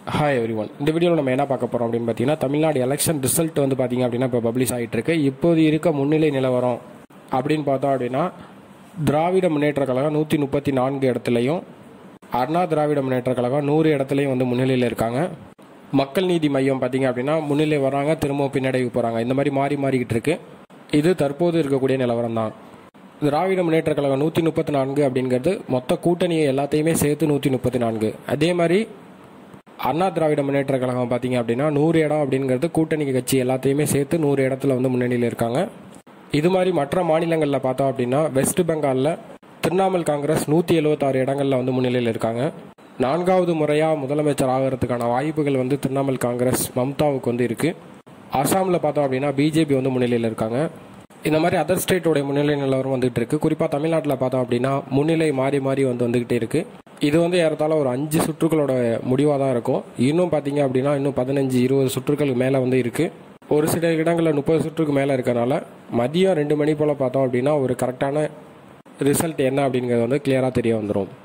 hi every one இந்த வீடியோவில் நம்ம என்ன பார்க்க போகிறோம் அப்படின்னு பார்த்தீங்கன்னா தமிழ்நாடு எலெக்ஷன் ரிசல்ட் வந்து பார்த்தீங்க அப்படின்னா இப்போ பப்ளிஷ் ஆகிட்டு இருக்கு இப்போது இருக்க முன்னிலை நிலவரம் அப்படின்னு பார்த்தோம் அப்படின்னா திராவிட முன்னேற்ற கழகம் நூற்றி முப்பத்தி நான்கு இடத்துலையும் அண்ணா திராவிட முன்னேற்ற கழகம் நூறு இடத்துலையும் வந்து முன்னிலையில் இருக்காங்க மக்கள் நீதி மையம் பார்த்தீங்க அப்படின்னா முன்னிலை வராங்க திரும்பவும் பின்னடைவு போகிறாங்க இந்த மாதிரி மாறி மாறிக்கிட்டு இருக்கு இது தற்போது இருக்கக்கூடிய நிலவரம் தான் திராவிட முன்னேற்ற கழகம் நூற்றி முப்பத்தி நான்கு அப்படிங்கிறது மொத்த கூட்டணியை எல்லாத்தையுமே சேர்த்து நூற்றி முப்பத்தி நான்கு அதே மாதிரி அண்ணா திராவிட முன்னேற்ற கழகம் பார்த்தீங்க அப்படின்னா நூறு இடம் அப்படிங்கிறது கூட்டணி கட்சி எல்லாத்தையுமே சேர்த்து நூறு இடத்துல வந்து முன்னணியில் இருக்காங்க இது மாதிரி மற்ற மாநிலங்களில் பார்த்தோம் அப்படின்னா வெஸ்ட் பெங்காலில் திரிணாமுல் காங்கிரஸ் நூற்றி எழுபத்தாறு இடங்களில் வந்து முன்னிலையில் இருக்காங்க நான்காவது முறையாக முதலமைச்சர் ஆகிறதுக்கான வாய்ப்புகள் வந்து திரிணாமுல் காங்கிரஸ் மம்தாவுக்கு வந்து இருக்குது அசாமில் பார்த்தோம் அப்படின்னா பிஜேபி வந்து முன்னிலையில் இருக்காங்க இந்த மாதிரி அதர் ஸ்டேட்டோடைய முன்னிலை நிலவரம் வந்துகிட்டு இருக்கு குறிப்பாக தமிழ்நாட்டில் பார்த்தோம் அப்படின்னா முன்னிலை மாறி மாறி வந்து வந்துகிட்டே இருக்கு இது வந்து ஏறத்தாழ ஒரு அஞ்சு சுற்றுகளோட முடிவாக தான் இருக்கும் இன்னும் பார்த்தீங்க அப்படின்னா இன்னும் பதினஞ்சு இருபது சுற்றுகளுக்கு மேலே வந்து இருக்கு ஒரு சில இடங்களில் முப்பது சுற்றுக்கு மேலே இருக்கறனால மதியம் ரெண்டு மணி போல் பார்த்தோம் அப்படின்னா ஒரு கரெக்டான ரிசல்ட் என்ன அப்படிங்கிறது வந்து கிளியராக தெரிய வந்துடும்